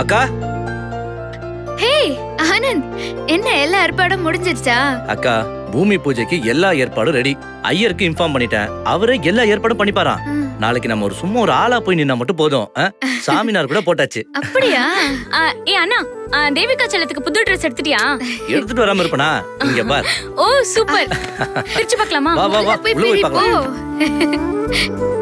அக்கா ஹே ஆனந்த் என்ன எல்லா ஏற்பாடும் முடிஞ்சிருச்சா அக்கா பூமி பூஜைக்கு எல்லா ஏற்பாடும் ரெடி ஐயருக்கு இன்ஃபார்ம் பண்ணிட்டேன் அவரே எல்லா ஏற்பாடும் பண்ணிப்பாராம் ம். நாளைக்கு நம்ம ஒரு சும்மா ஒரு ஆளா போய் நின்னா மட்டும் போதும் ஆ? சாமினார் கூட போட்டாச்சு அப்படியா ஆ, ஏ அண்ணா ஆ, தேவிகா செல்லத்துக்கு புது ட்ரெஸ் எடுத்துட்டியா எடுத்துட்டு வராம இருப்பனா இங்க பார் ஓ சூப்பர் பிரிச்சு பார்க்கலாமா வா வா வா போய் உள்ள போய் பிரி, பார்க்கலாம் போ.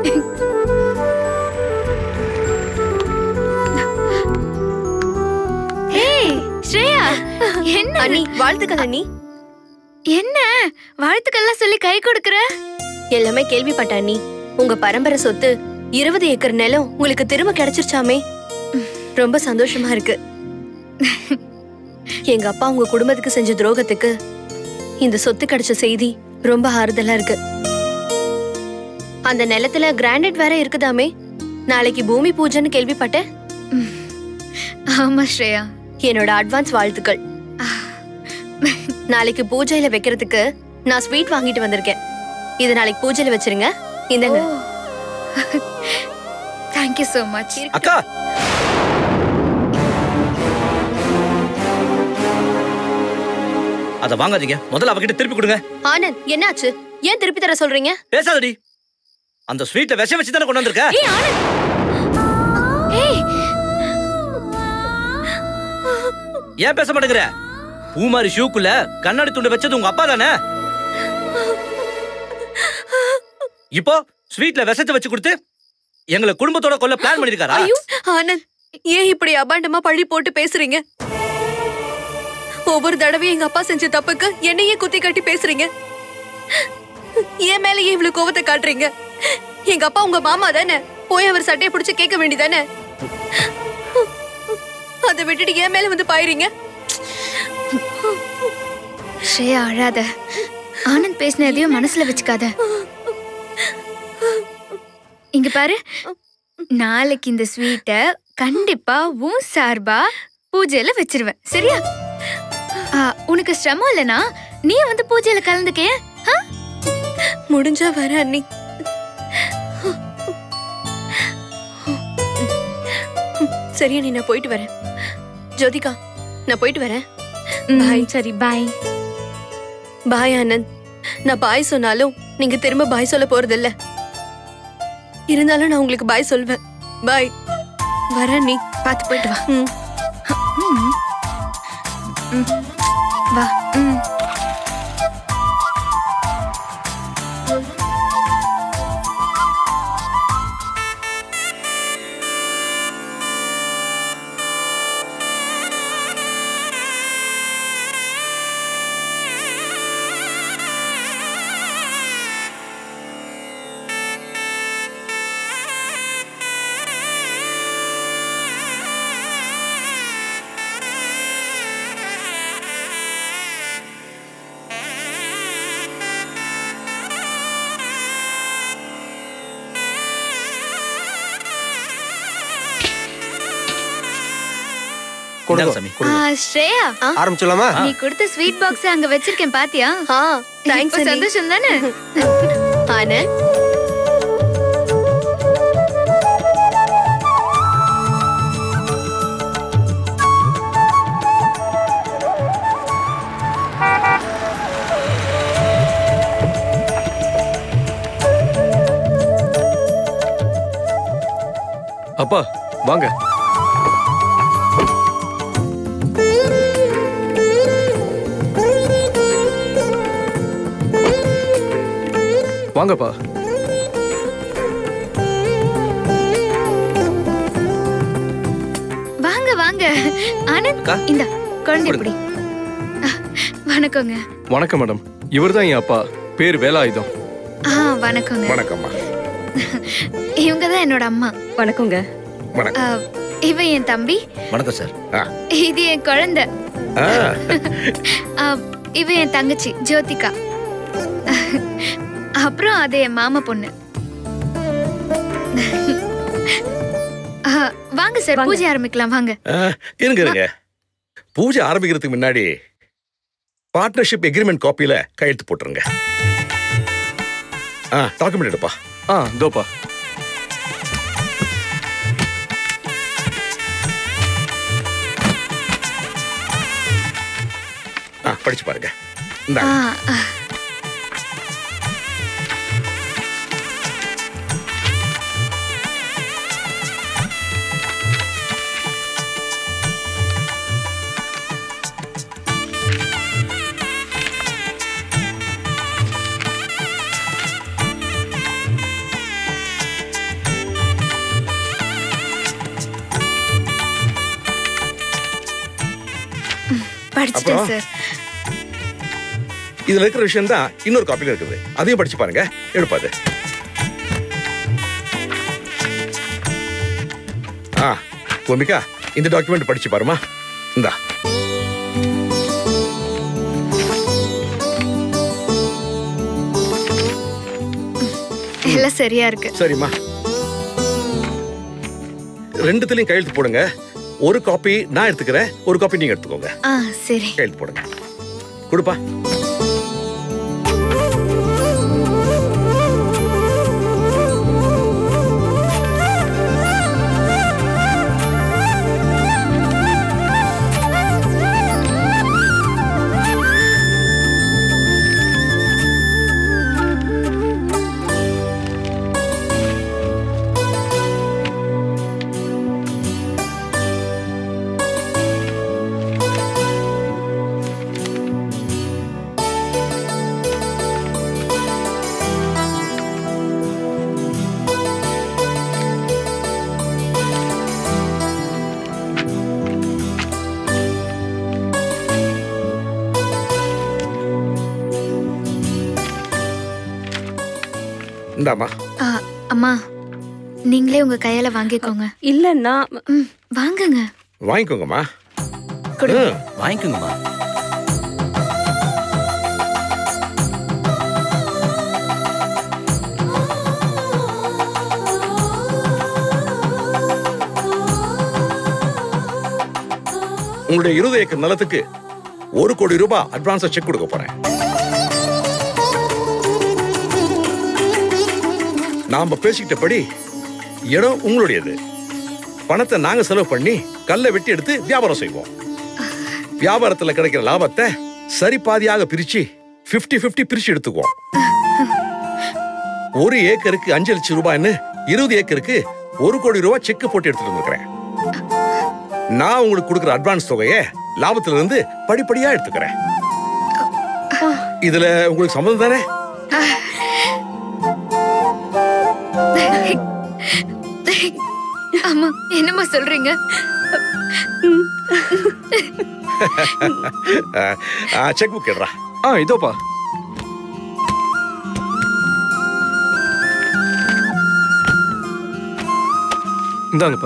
ஏய், ஸ்ரேயா என்ன அண்ணி வாழ்த்துக்கள் அண்ணி என்ன வாழ்த்துக்கள்லாம் சொல்லி கை கொடுக்கற எல்லாமே கேள்விப்பட்ட அண்ணி உங்க பரம்பரை சொத்து இருபது ஏக்கர் நிலம் உங்களுக்கு திரும்ப கிடைச்சிருச்சாமே ரொம்ப சந்தோஷமா இருக்கு எங்க அப்பா உங்க குடும்பத்துக்கு செஞ்ச துரோகத்துக்கு இந்த சொத்து கிடைச்ச செய்தி ரொம்ப ஆறுதலா இருக்கு அந்த நிலத்துல கிரானைட் வேற இருக்குதாமே நாளைக்கு பூமி பூஜைன்னு கேள்விப்பட்டேன் ஆமா ஸ்ரேயா என்னோட அட்வான்ஸ் வாழ்த்துக்கள் நாளைக்கு பூஜையில வைக்கிறதுக்கு நான் ஸ்வீட் வாங்கிட்டு வந்திருக்கேன் இது நாளைக்கு பூஜையில வச்சிருங்க இந்தங்க தேங்க்யூ so மச் அக்கா அத வாங்காதீங்க முதல்ல அவகிட்ட திருப்பி கொடுங்க ஆனந்த் என்னாச்சு ஏன் திருப்பி தர சொல்றீங்க பேசாதடி அந்த ஸ்வீட்ல விஷம் வச்சு தானே கொண்டு வந்திருக்க ஏய் ஆனந்த் ஏய் ஏன் பேச மாட்டேங்கிற பூமாரி ஷூக்குள்ள கண்ணாடி துண்டு வச்சது உங்க அப்பா தானே இப்போ ஸ்வீட்ல விஷத்தை வச்சு கொடுத்து எங்களை குடும்பத்தோட கொல்ல பிளான் பண்ணிருக்காரா ஆனந்த் ஏன் இப்படி அபாண்டமா பழி போட்டு பேசுறீங்க ஒவ்வொரு தடவையும் எங்க அப்பா செஞ்ச தப்புக்கு என்னையே குத்தி காட்டி பேசுறீங்க என் மேல ஏன் இவ்வளவு கோவத்தை காட்டுறீங்க எங்க அப்பா உங்க மாமா தானே போய் அவர் சட்டையை பிடிச்சு கேட்க வேண்டியதானே அதை விட்டுட்டு என் மேல வந்து பாயிறீங்க ஸ்ரேயா அழாத ஆனந்த் பேசின எதையும் மனசுல வச்சுக்காத இங்க பாரு நாளைக்கு இந்த ஸ்வீட்டை கண்டிப்பா உன் சார்பா பூஜையில வச்சிருவேன் சரியா ஆ, உனக்கு சிரமம் இல்லனா நீ வந்து பூஜையில கலந்துக்க ஆ? முடிஞ்சா வர அண்ணி சரி அண்ணி நான் போயிட்டு வரேன் ஜோதிகா நான் போயிட்டு வரேன் ம், சரி பாய் பாய் ஆனந்த் நான் பாய் சொன்னாலும் நீங்க திரும்ப பாய் சொல்ல போறதில்ல இருந்தாலும் நான் உங்களுக்கு பாய் சொல்வேன் பாய் வரேன் நீ பார்த்து போயிட்டு வா ம் ம். ம். வா ம். இந்தாங்க சாமி ஆ, ஸ்ரேயா ஆரம்பிச்சலாமா நீ கொடுத்த ஸ்வீட் பாக்ஸ் அங்க வச்சிருக்கேன் பாத்தியா ஆ தேங்க்ஸ் இப்ப சந்தோஷம் தானே ஆனந்த் அப்பா வாங்க வாங்கப்பா வாங்க வாங்க ஆனந்த் அக்கா. இந்த குழந்தை இப்படி ஆ, வணக்கங்க வணக்கம் மேடம் இவர்தான் என் அப்பா பேர் வேலாயுதம் ஆ வணக்கங்க வணக்கம்மா இவங்க தான் என்னோட அம்மா வணக்கங்க வணக்கம் ஆ, இவன் என் தம்பி வணக்கம் சார் இது என் குழந்தை ஆ, ஆ, இவ என் தங்கச்சி ஜோதிகா அப்புறம் அது என் மாமா பொண்ணு ஆ, வாங்க சார் பூஜை ஆரம்பிக்கலாம் வாங்க ஆ, இருங்க இருங்க பூஜை ஆரம்பிக்கிறதுக்கு முன்னாடி பார்ட்னர்ஷிப் எக்ரிமெண்ட் காப்பியில கையெழுத்து போட்டுருங்க ஆ டாக்குமெண்ட் எடுப்பா ஆ தோப்பா படிச்சு பாருங்க ஆ, இந்தாங்க ஆ. படிச்சிட்டேன் அப்புறம்? சார் இதுல இருக்கிற விஷயம் தான் இன்னொரு காப்பில இருக்குது அதையும் படிச்சு பாருங்க எடுப்பாது ஆ பூமிகா இந்த டாக்குமெண்ட் படிச்சு பாருமா இந்தா எல்லாம் சரியா இருக்கு சரிம்மா ரெண்டுத்துலயும் கையெழுத்து போடுங்க ஒரு காப்பி நான் எடுத்துக்கிறேன் ஒரு காப்பி நீங்க எடுத்துக்கோங்க ஆ சரி கையெழுத்து போடுங்க கொடுப்பா இந்தாம்மா ஆ, அம்மா நீங்களே உங்க கையால வாங்கிக்கோங்க இல்ல நான் ம் வாங்குங்க வாங்கிக்கோங்கம்மா கொடுங்க ம், வாங்கிக்கோங்கம்மா உங்களுடைய இருபது ஏக்கர் நிலத்துக்கு ஒரு கோடி ரூபாய் அட்வான்ஸா செக் கொடுக்க போறேன் நாம பேசிக்கிட்டபடி இடம் உங்களுடையது பணத்தை நாங்க செலவு பண்ணி கல்லை வெட்டி எடுத்து வியாபாரம் செய்வோம் வியாபாரத்துல கிடைக்கிற லாபத்தை சரி பாதியாக பிரிச்சு 50 50 பிரிச்சு எடுத்துக்குவோம் ஒரு ஏக்கருக்கு அஞ்சு லட்சம் ரூபாய்ன்னு இருபது ஏக்கருக்கு ஒரு கோடி ரூபாய் செக் போட்டு எடுத்துட்டு வந்திருக்கிறேன் நான் உங்களுக்கு கொடுக்குற அட்வான்ஸ் தொகையை லாபத்துல இருந்து படிப்படியா எடுத்துக்கிறேன் இதுல உங்களுக்கு சம்மதம் தானே ஆமா என்னம்மா சொல்றீங்க செக் புக் எடுறா ஆ இதோப்பா இந்தாங்கப்பா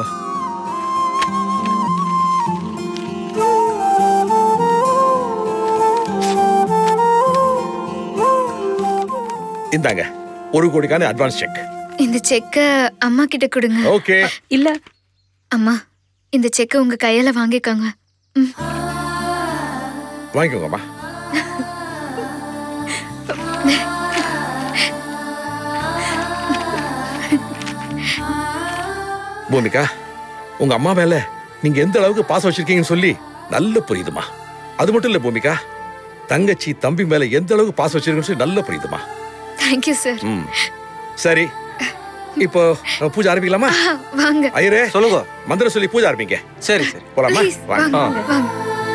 இந்தாங்க ஒரு கோடிக்கான அட்வான்ஸ் செக் இந்த செக்க அம்மா கிட்ட கொடுங்க ஓகே இல்ல அம்மா இந்த செக்க உங்க கையால வாங்கிக்கோங்க ம் வாங்கிக்கோங்கம்மா பூமிகா உங்க அம்மா மேல நீங்க எந்த அளவுக்கு பாசம் வச்சிருக்கீங்கன்னு சொல்லி நல்ல புரியுதுமா அது மட்டும் இல்ல பூமிகா தங்கச்சி தம்பி மேல எந்த அளவுக்கு பாசம் வச்சிருக்கீங்கன்னு சொல்லி நல்ல புரியுதுமா தேங்க்யூ சார் ம் சரி இப்போ நம்ம பூஜை ஆரம்பிக்கலாமா வாங்க ஐயரே சொல்லுங்க மந்திரம் சொல்லி பூஜை ஆரம்பிங்க சரி சரி போலாமா ப்ளீஸ் வாங்க வாங்க வாங்க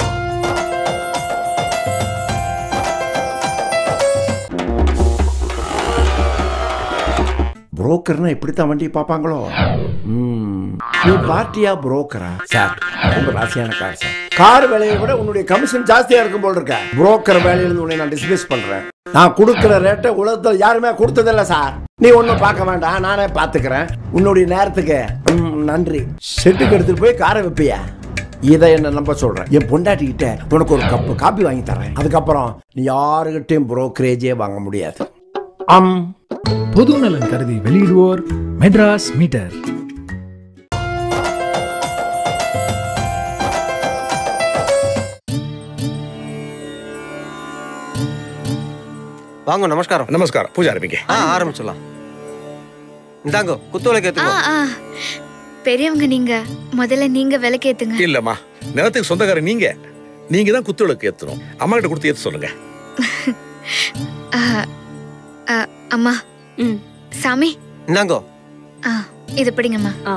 புரோக்கர்னா இப்படித்தான் வண்டியை பார்ப்பாங்களோ ம். நீ பார்ட்டியா புரோக்கரா சார் ரொம்ப ராசியான கார் சார் கார் வேலையை விட உன்னுடைய கமிஷன் ஜாஸ்தியா இருக்கும் போல் இருக்க புரோக்கர் வேலையிலிருந்து உன்னை நான் டிஸ்மிஸ் பண்றேன் நான் கொடுக்கிற ரேட்டை உலகத்தில் யாருமே கொடுத்ததில்ல சார் நீ ஒன்றும் பார்க்க வேண்டாம் நானே பார்த்துக்கிறேன் உன்னுடைய நேரத்துக்கு ம், நன்றி செட்டுக்கு எடுத்துட்டு போய் காரை வைப்பியா இதை என்ன நம்ப சொல்றேன் என் பொண்டாட்டிக்கிட்ட உனக்கு ஒரு கப்பு காப்பி வாங்கி தரேன் அதுக்கப்புறம் நீ யாருகிட்டையும் புரோக்கரேஜே வாங்க முடியாது அம் பொது நலன் கருதி வெளியிடுவோர் மெட்ராஸ் மீட்டர் வாங்க நமஸ்காரம் நமஸ்காரம் பூஜை ஆரம்பிங்க ஆ ஆரம்பிச்சிடலாம் இந்தாங்க குத்துவிளக்கு ஆ ஏத்துக்கோ ஆ பெரியவங்க நீங்க முதல்ல நீங்க விளக்கேத்துங்க இல்லம்மா நிலத்துக்கு சொந்தக்காரர் நீங்க நீங்க தான் குத்து விளக்கு ஏத்தணும் அம்மா கிட்ட கொடுத்து ஏத்த சொல்லுங்க ஆ, ஆ, அம்மா ம். சாமி இந்தாங்கோ ஆ, இது பிடிங்கம்மா ஆ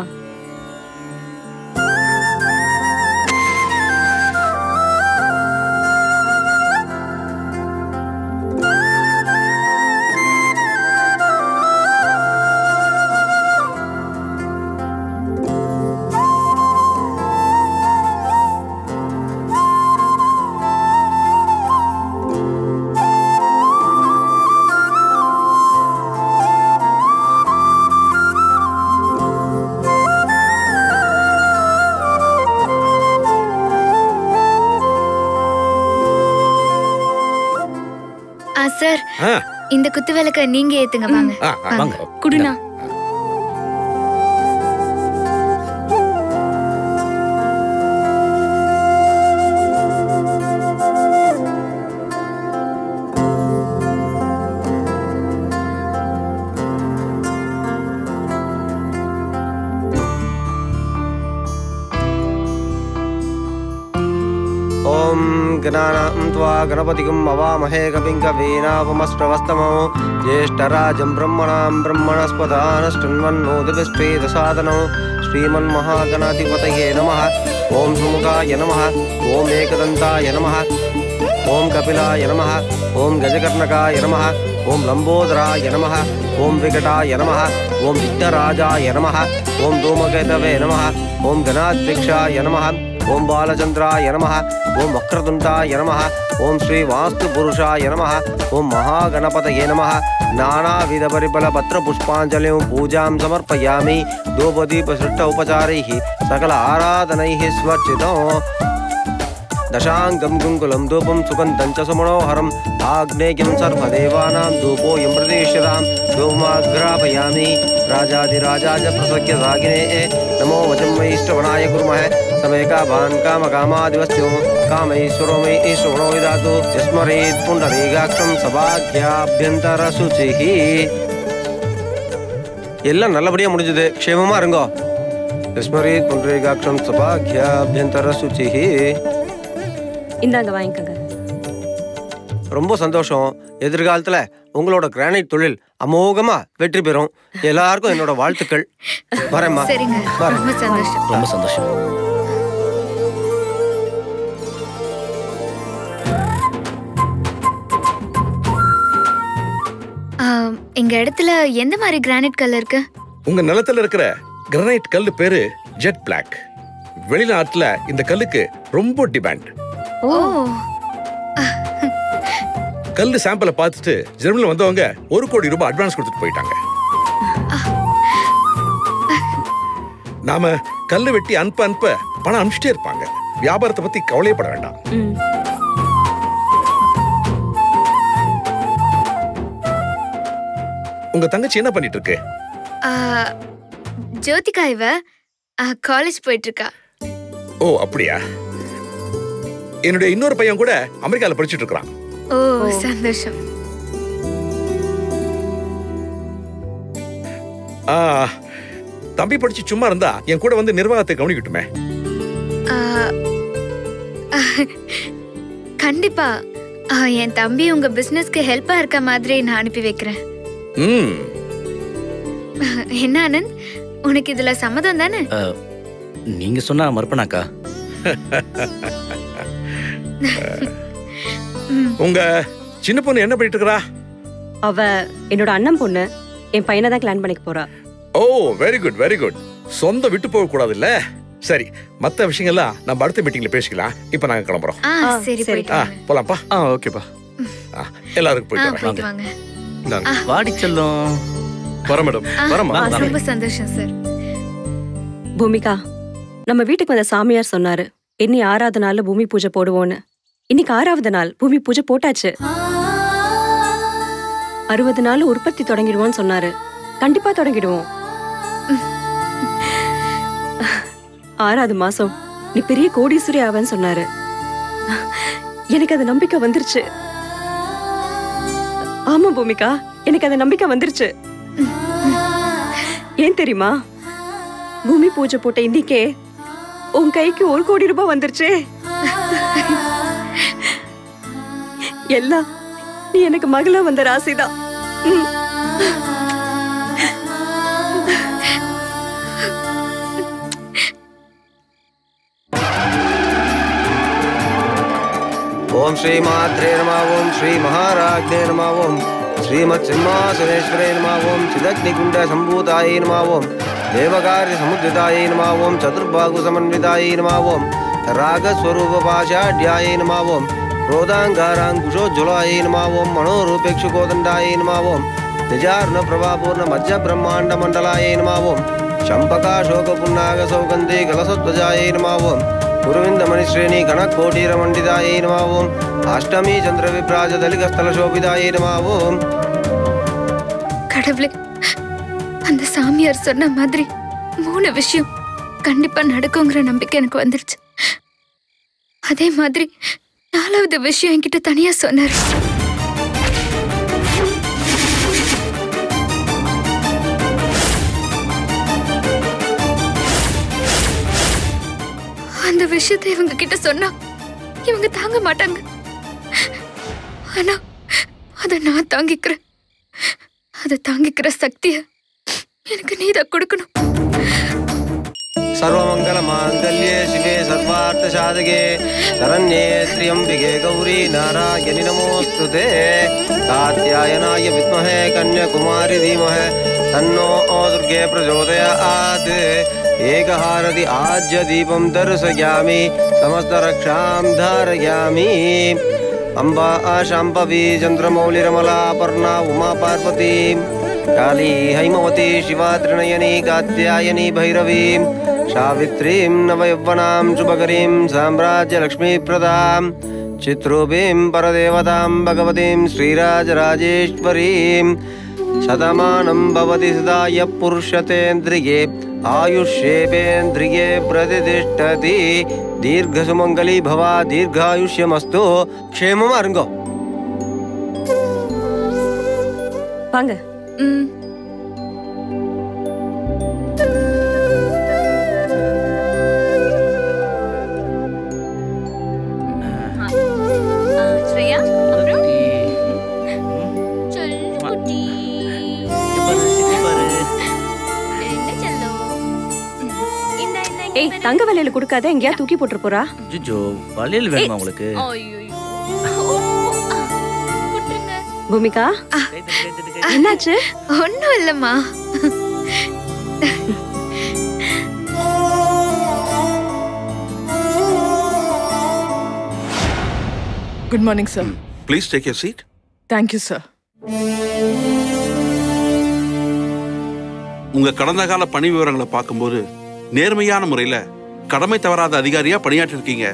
ஆ சார் ஆ, இந்த குத்து விளக்க நீங்க ஏத்துங்க வாங்க ஆ, ஆ, வாங்க குடுண்ணா ॐ गणानां त्वा गणपतिगं अवामहे कविं कवीनापमस्प्रवस्तमो ज्येष्ठराजं ब्रह्मणां ब्रह्मणस्पदानशृण्वन्नोदिभिस्त्रीदसादनो श्रीमन्महागणाधिपतये नमः ॐ सुमुखाय नमः ॐ एकदन्ताय नमः ॐ कपिलाय नमः ॐ गजकर्णकाय नमः ॐ लम्बोदराय नमः ॐ विकटाय नमः ॐ विघ्नराजाय नमः ॐ धूमकेतवे नमः ॐ गणाध्यक्षाय नमः ॐ बालचन्द्राय नमः ॐ वक्रतुण्डाय नमः ॐ श्रीवास्तुपुरुषाय नमः ॐ महागणपतये नमः नानाविधपरिबलपत्रपुष्पाञ्जलिं पूजां समर्पयामि धूपदीपसृष्ट उपचारैः सकल आराधनैः स्वर्चितो दशाङ्गं गुङ्गुलं धूपं सुगन्धं च सुमनोहरम् आग्नेयं सर्वदेवानां धूपोऽयं प्रदिश्यतां धूपमाग्रापयामि राजाधिराजाय प्रसख्य सागिने नमो वचं वैष्णवनाय कुर्मः समेकाभान् कामकामादिवस्यो कामैश्वरो मे ईश्वरो विदातु यस्मरेत् पुण्डरीकाक्षं सभाग्याभ्यन्तरशुचिः எல்லாம் நல்லபடியா முடிஞ்சது க்ஷேமமா இருங்கோ விஸ்மரேத் புண்டரீகாட்சம் சபாக்கியாபியந்தர சுச்சிஹி இந்தாங்க வாங்கிக்கோங்க ரொம்ப சந்தோஷம் எதிர்காலத்துல உங்களோட கிரானைட் தொழில் அமோகமா வெற்றி பெறும் எல்லாருக்கும் என்னோட வாழ்த்துக்கள் வரேம்மா சரிங்க வரேன். ரொம்ப சந்தோஷம் ரொம்ப சந்தோஷம் ஆ, எங்க இடத்துல எந்த மாதிரி கிரானைட் கல் இருக்கு உங்க நிலத்துல இருக்கிற கிரனைட் கல்லு பேரு ஜெட் பிளாக் வெளிநாட்டுல இந்த கல்லுக்கு ரொம்ப டிமாண்ட் ஓ கல்லு சாம்பிளை பார்த்துட்டு ஜெர்மனில வந்தவங்க ஒரு கோடி ரூபாய் அட்வான்ஸ் கொடுத்துட்டு போயிட்டாங்க நாம கல்லு வெட்டி அனுப்ப அனுப்ப பணம் அனுப்பிச்சிட்டே இருப்பாங்க வியாபாரத்தை பத்தி கவலையப்பட வேண்டாம் ம் உங்க தங்கச்சி என்ன பண்ணிட்டு இருக்கு ஆ, ஜோதிகா இவ காலேஜ் போயிட்டு இருக்கா ஓ அப்படியா என்னுடைய இன்னொரு பையன் கூட அமெரிக்கால படிச்சிட்டு இருக்கிறான் ஓ சந்தோஷம் ஆ, தம்பி படிச்சு சும்மா இருந்தா என் கூட வந்து நிர்வாகத்தை கவனிக்கட்டுமே ஆ, கண்டிப்பா ஆ, என் தம்பி உங்க பிசினஸ்க்கு ஹெல்ப்பா இருக்க மாதிரி நான் அனுப்பி வைக்கிறேன் ம் என்ன ஆனந்த் உனக்கு இதுல சம்மதம் தானே அஹ், நீங்க சொன்னா மறுப்பனாக்கா ம், உங்க சின்ன பொண்ணு என்ன பண்ணிட்டு இருக்கறா அவ என்னோட அண்ணன் பொண்ணு என் பையனை தான் கல்யாணம் பண்ணிக்க போறா oh very good very good சொந்த விட்டு போக கூடாது இல்ல சரி மத்த விஷயங்கள்லாம் நம்ம அடுத்த மீட்டிங்ல பேசிக்கலாம் இப்ப நாங்க கிளம்புறோம் ஆ ஆ, சரி சரி. போயிட்டு ஆ வாங்க. போலாம்ப்பா ஆ ஓகேப்பா ஆ, எல்லாருக்கும் ஆ போயிட்டு வரேன் போயிட்டு வாங்க இந்தாங்க வாடி செல்லும் வர மேடம் ஆ, வரமா ஆ, வாங்க. ரொம்ப சந்தோஷம் சார் பூமிகா நம்ம வீட்டுக்கு வந்த சாமியார் சொன்னாரு இன்னி ஆறாவது நாள்ல பூமி பூஜை போடுவோன்னு இன்னைக்கு ஆறாவது நாள் பூமி பூஜை போட்டாச்சு அறுபது நாள் உற்பத்தி தொடங்கிடுவோம்னு சொன்னாரு கண்டிப்பா தொடங்கிடுவோம் ஆறாவது மாசம் நீ பெரிய கோடீஸ்வரி ஆவன்னு சொன்னாரு எனக்கு அது நம்பிக்கை வந்துருச்சு ஆமா பூமிகா எனக்கு அது நம்பிக்கை வந்துருச்சு ஏன் தெரியுமா பூமி பூஜை போட்ட இன்னைக்கே உன் கைக்கு ஒரு கோடி ரூபாய் வந்துருச்சே எல்லாம் நீ எனக்கு மகளா வந்த ராசிதான் ம். ఓం శ్రీమాత్రే నమ ఓం శ్రీ మహారాజ్ఞే నమ ఓం శ్రీమత్ సింహాసనేశ్వరే నమ ఓం చిదగ్నికుండ సంభూతాయ నమ ఓం దేవకార్య సముద్రితాయ నమ ఓం చతుర్బాహు సమన్వితాయ నమ ఓం రాగస్వరూప పాషాఢ్యాయ నమ ఓం క్రోధాంగారాంకుశోజ్వలాయ నమ ఓం మనోరూపేక్షుకోదండాయ నమ ఓం నిజార్ణ ప్రభాపూర్ణ మధ్య బ్రహ్మాండ మండలాయ నమ ఓం చంపకాశోక పున్నాగ సౌగంధి కలసధ్వజాయ నమ ఓం గురువిందమణిశ్రేణి గణకోటీరమండితాయ నమ ఓం అష్టమి చంద్ర విభ్రాజ దళికస్థల శోభితాయ నమ ఓం கடவுளே அந்த சாமியார் சொன்ன மாதிரி மூணு விஷயம் கண்டிப்பா நடக்குங்கிற நம்பிக்கை எனக்கு வந்துருச்சு அதே மாதிரி நாலாவது விஷயம் என்கிட்ட தனியா சொன்னாரு அந்த விஷயத்தை இவங்க கிட்ட சொன்னா இவங்க தாங்க மாட்டாங்க ஆனா அதை நான் தாங்கிக்கிறேன் அதை தாங்கிக்கிற சக்திய எனக்கு நீதான் கொடுக்கணும் சர்வமங்கல மாங்கல்யே சிவே சர்வார்த்த சாதகே சரண்யே ஸ்ரீயம்பிகே கௌரி நாராயணி நமோஸ்துதே காத்யாயனாய வித்மஹே கன்யகுமாரி தீமஹே தன்னோ துர்गे प्रचोदयात् एकहारति आज्य दीपं दर्शयामि समस्तरक्षां धारयामि अम्बा शाम्भवी चन्द्रमौलिरमला पर्णा उमा पार्वती काली हैमवती शिवा त्रिनयनी कात्यायनी भैरवीं सावित्रीं नवयौवनां शुभकरीं साम्राज्यलक्ष्मीप्रदां चित्रूपीं परदेवतां भगवतीं श्रीराजराजेश्वरीं शतमानं भवति सदाय पुरुषतेन्द्रिये आयुष्येपेन्द्रिये प्रतिष्ठति दीर्घसुमङ्गली भवा दीर्घायुष्यमस्तु क्षेमम् अरुङ्गो வாங்க ம் ஸ்ரேயா அப்புறம் சொல்லு குட்டி என்ன செல்லம் இந்த இந்த ஏய் தங்க வலையில கொடுக்காத எங்கேயா தூக்கி போட்டு போறா ஜிஜோ வளையல் வேணுமா உங்களுக்கு ஐயோ குட்டுருங்க பூமிகா என்னாச்சு ஒன்றும் இல்லைம்மா good morning sir please take your seat thank you sir உங்க கடந்த கால பணி விவரங்களை பார்க்கும்போது நேர்மையான முறையில கடமை தவறாத அதிகாரியா பணியாற்றிருக்கீங்க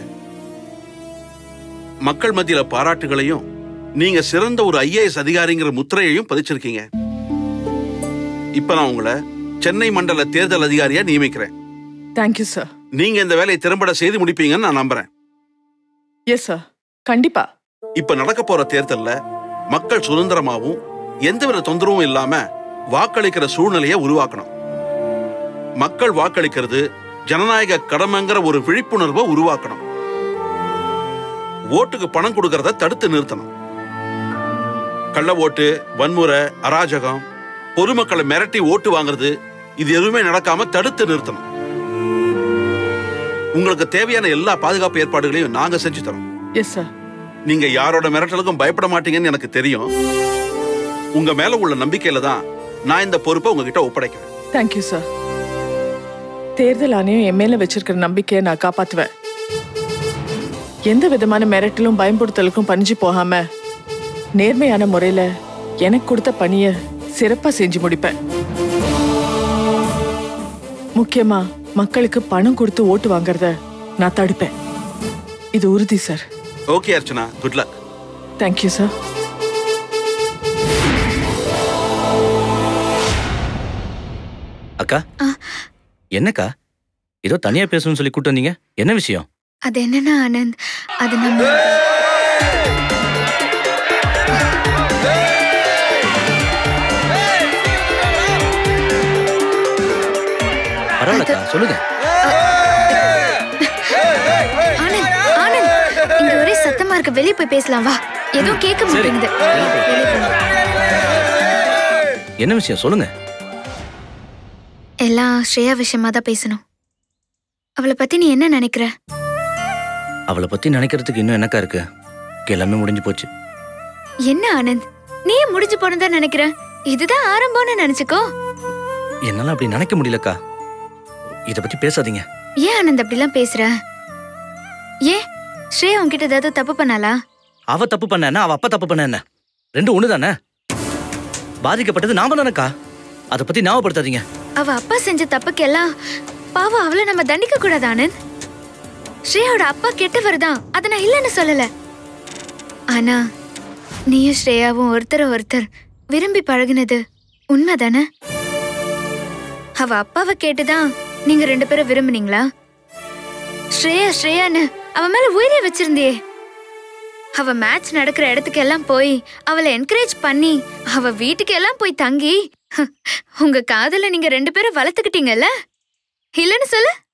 மக்கள் மத்தியில பாராட்டுகளையும் நீங்க சிறந்த ஒரு ஐஏஎஸ் அதிகாரிங்கிற முத்திரையையும் பதிச்சிருக்கீங்க இப்ப நான் உங்களை சென்னை மண்டல தேர்தல் அதிகாரியா நியமிக்கிறேன் தேங்க்யூ சார் நீங்க இந்த வேலையை திறம்பட செய்து முடிப்பீங்கன்னு நான் நம்புறேன் எஸ் சார் கண்டிப்பா இப்ப நடக்க போற தேர்தல்ல மக்கள் சுதந்திரமாவும் எந்தவித தொந்தரவும் இல்லாம வாக்களிக்கிற சூழ்நிலையை உருவாக்கணும் மக்கள் வாக்களிக்கிறது ஜனநாயக கடமைங்கிற ஒரு விழிப்புணர்வை உருவாக்கணும் ஓட்டுக்கு பணம் கொடுக்கறத தடுத்து நிறுத்தணும் கள்ள ஓட்டு வன்முறை அராஜகம் பொதுமக்களை மிரட்டி ஓட்டு வாங்குறது இது எதுவுமே நடக்காம தடுத்து நிறுத்தணும் உங்களுக்கு தேவையான எல்லா பாதுகாப்பு ஏற்பாடுகளையும் நாங்க செஞ்சு தரோம் எஸ் சார் நீங்க யாரோட மிரட்டலுக்கும் பயப்பட மாட்டீங்கன்னு எனக்கு தெரியும் உங்க மேல உள்ள நம்பிக்கையில தான் நான் இந்த பொறுப்பை உங்ககிட்ட ஒப்படைக்கிறேன் தேங்க்யூ சார் தேர்தல் ஆணையம் என் மேல வச்சிருக்கிற நம்பிக்கையை நான் காப்பாத்துவேன் எந்த விதமான மிரட்டலும் பயன்படுத்தலுக்கும் பணிஞ்சு போகாம நேர்மையான முறையில எனக்கு கொடுத்த பணிய சிறப்பா செஞ்சு முடிப்பேன் முக்கியமா மக்களுக்கு பணம் கொடுத்து ஓட்டு வாங்குறத நான் தடுப்பேன் இது உறுதி sir okay Archana good luck thank you sir அக்கா என்னக்கா ஏதோ தனியா பேசணும்னு சொல்லி கூட்டு வந்தீங்க என்ன விஷயம் அது என்னன்னா ஆனந்த் அது நம்ம பரவாயில்லக்கா சொல்லுங்க ஆனந்த் ஆனந்த் இங்க ஒரே சத்தமா இருக்க வெளிய போய் பேசலாம் வா எதுவும் கேட்க சரி. மாட்டேங்குது என்ன விஷயம் சொல்லுங்க எல்லாம் ஸ்ரேயா விஷயமா தான் பேசணும் அவளை பத்தி நீ என்ன நினைக்கிற அவளை பத்தி நினைக்கிறதுக்கு இன்னும் என்னக்கா இருக்கு எல்லாமே முடிஞ்சு போச்சு என்ன ஆனந்த் நீ ஏன் முடிஞ்சு போனதா நினைக்கிற இதுதான் ஆரம்பம்னு நினைச்சுக்கோ என்னால அப்படி நினைக்க முடியலக்கா இத பத்தி பேசாதீங்க ஏன் ஆனந்த் அப்படிலாம் பேசுற ஏன் ஸ்ரேயா உன்கிட்ட ஏதாவது தப்பு பண்ணாளா அவ தப்பு பண்ண என்ன அவ அப்பா தப்பு பண்ண என்ன ரெண்டும் ஒண்ணுதானே பாதிக்கப்பட்டது நாம தானக்கா அதை பத்தி ஞாபகப்படுத்தாதீங்க அவ அப்பா செஞ்ச தப்புக்கெல்லாம் பாவம் அவளை நம்ம தண்டிக்க கூடாது ஆனந்த் ஸ்ரேயாவோட அப்பா கெட்டவர் தான் அதை நான் இல்லைன்னு சொல்லல ஆனா நீயும் ஸ்ரேயாவும் ஒருத்தர ஒருத்தர் விரும்பி பழகுனது உண்மைதானே அவ அப்பாவை கேட்டுதான் நீங்க ரெண்டு பேரும் விரும்புனீங்களா ஸ்ரேயா ஸ்ரேயான்னு அவ மேல உயிரை வச்சிருந்தியே அவ மேட்ச் நடக்கிற இடத்துக்கு எல்லாம் போய் அவளை என்கரேஜ் பண்ணி அவ வீட்டுக்கு எல்லாம் போய் தங்கி உங்க காதல நீங்க ரெண்டு பேரும் வளர்த்துக்கிட்டீங்கல்ல இல்லன்னு சொல்லு